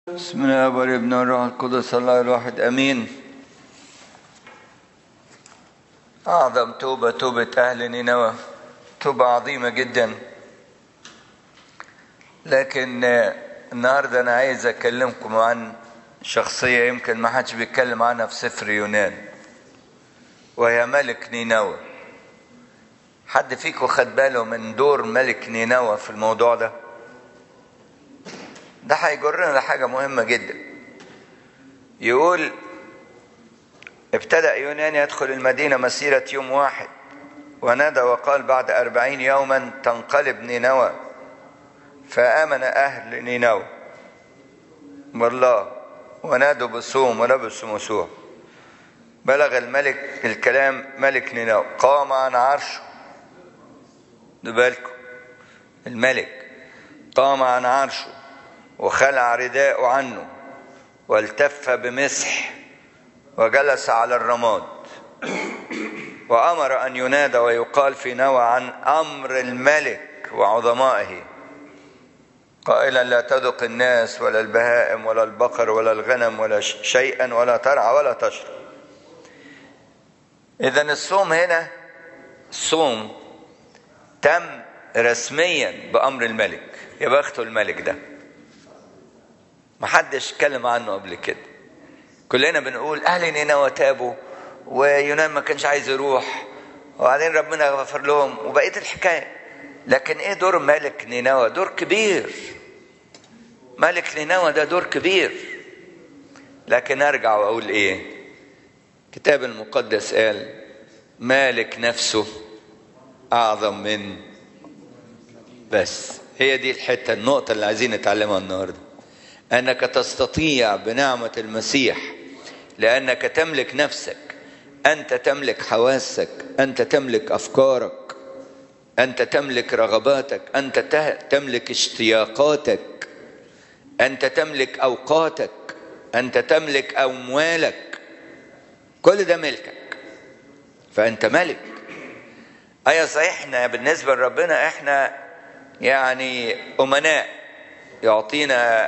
بسم الله والابن والروح القدس الله الواحد امين اعظم توبه توبه اهل نينوى توبه عظيمه جدا لكن النهارده انا عايز اكلمكم عن شخصيه يمكن ما حدش بيتكلم عنها في سفر يونان وهي ملك نينوى حد فيكم خد باله من دور ملك نينوى في الموضوع ده ده هيجرنا لحاجة مهمة جدا يقول ابتدأ يونان يدخل المدينة مسيرة يوم واحد ونادى وقال بعد أربعين يوما تنقلب نينوى فآمن أهل نينوى والله ونادوا بالصوم ولبسوا مسوح بلغ الملك الكلام ملك نينوى قام عن عرشه بالكم الملك قام عن عرشه وخلع رداءه عنه والتف بمسح وجلس على الرماد وامر ان ينادى ويقال في نوى عن امر الملك وعظمائه قائلا لا تذق الناس ولا البهائم ولا البقر ولا الغنم ولا شيئا ولا ترعى ولا تشرب اذا الصوم هنا الصوم تم رسميا بامر الملك يا بخته الملك ده محدش اتكلم عنه قبل كده كلنا بنقول اهل نينوى تابوا ويونان ما كانش عايز يروح وبعدين ربنا غفر لهم وبقيه الحكايه لكن ايه دور ملك نينوى دور كبير ملك نينوى ده دور كبير لكن ارجع واقول ايه الكتاب المقدس قال مالك نفسه اعظم من بس هي دي الحته النقطه اللي عايزين نتعلمها النهارده انك تستطيع بنعمه المسيح لانك تملك نفسك انت تملك حواسك انت تملك افكارك انت تملك رغباتك انت تملك اشتياقاتك انت تملك اوقاتك انت تملك اموالك كل ده ملكك فانت ملك ايوه صحيح احنا بالنسبه لربنا احنا يعني امناء يعطينا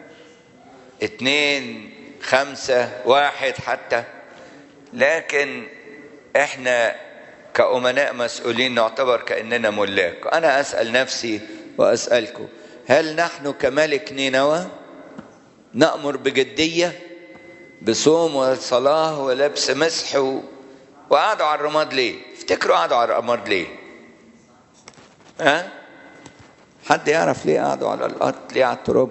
اتنين خمسة واحد حتى لكن احنا كأمناء مسؤولين نعتبر كأننا ملاك أنا أسأل نفسي وأسألكم هل نحن كملك نينوى نأمر بجدية بصوم وصلاة ولبس مسح و... وقعدوا على الرماد ليه افتكروا قعدوا على الرماد ليه ها حد يعرف ليه قعدوا على الأرض ليه على التراب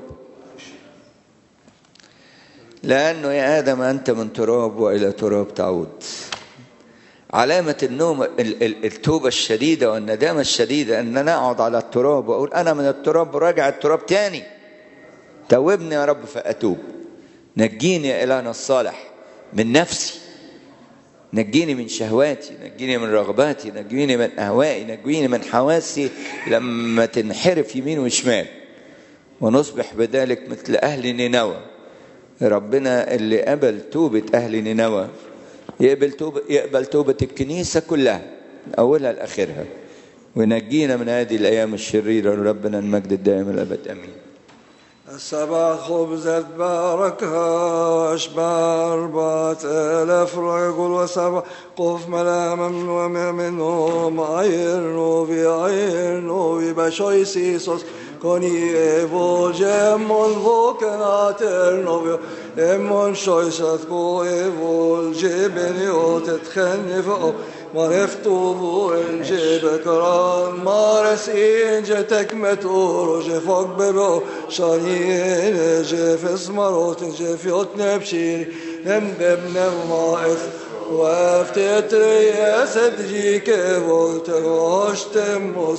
لأنه يا آدم أنت من تراب وإلى تراب تعود علامة النوم التوبة الشديدة والندامة الشديدة أن أنا أقعد على التراب وأقول أنا من التراب وراجع التراب تاني توبني يا رب فأتوب نجيني يا إلهنا الصالح من نفسي نجيني من شهواتي نجيني من رغباتي نجيني من أهوائي نجيني من حواسي لما تنحرف يمين وشمال ونصبح بذلك مثل أهل نينوى ربنا اللي قبل توبة أهل نينوى يقبل توبة يقبل توبة الكنيسة كلها من أولها لآخرها ونجينا من هذه الأيام الشريرة لربنا المجد الدائم الأبد آمين السبع خبزات باركها أشبع أربعة آلاف رجل وسبع قف ملاما ومنهم عيرنو بعيرنو بشويسيسوس كوني ايفو جيمون فوكن اترنو امون شويسات كو ايفو الجبن يوتتخني فوق مرفتو بو الجيب كران مارس إنجا تكمتور جفوك ببو شانين جف اسمروت جف يوتنا بشيري هم ببنا مائخ وافتت رياسة جيك فولت واشتموس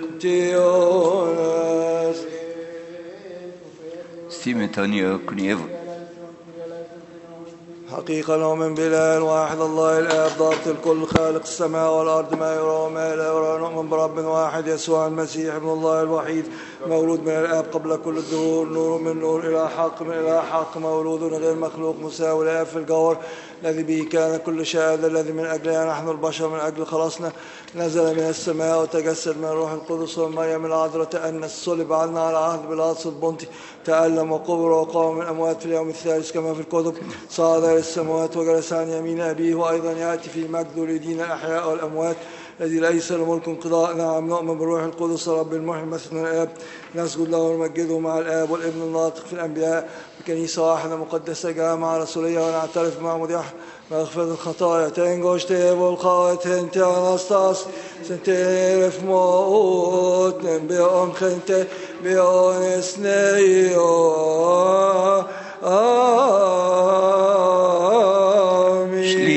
تيونس سيمتانيو كنيفو حقيقة نؤمن بالله الواحد الله الآب ضابط الكل خالق السماء والأرض ما يرى وما لا يرى نؤمن برب واحد يسوع المسيح ابن الله الوحيد مولود من الآب قبل كل الدهور نور من نور إلى حق من إلى حق مولود غير مخلوق مساوي للآب في الجوهر الذي به كان كل شيء هذا الذي من أجلنا نحن البشر من أجل خلاصنا نزل من السماء وتجسد من الروح القدس ومريم العذراء تأنس صلب عنا على عهد بلاطس البنطي تألم وقبر وقام من الأموات في اليوم الثالث كما في الكتب صعد إلى السماوات وجلس عن يمين أبيه وأيضا يأتي في مجد لدين الأحياء والأموات الذي ليس له ملك انقضاء نعم نؤمن بالروح القدس رب المحيي مثل من الآب نسجد له ونمجده مع الآب والابن الناطق في الأنبياء بكنيسة واحدة مقدسة جامعة رسولية ونعترف مع مديح مغفرة الخطايا تنجوش تيبو الخاوة تنتي أنستاس سنتيرف موت نبيون خنتي بيون اسنيو آه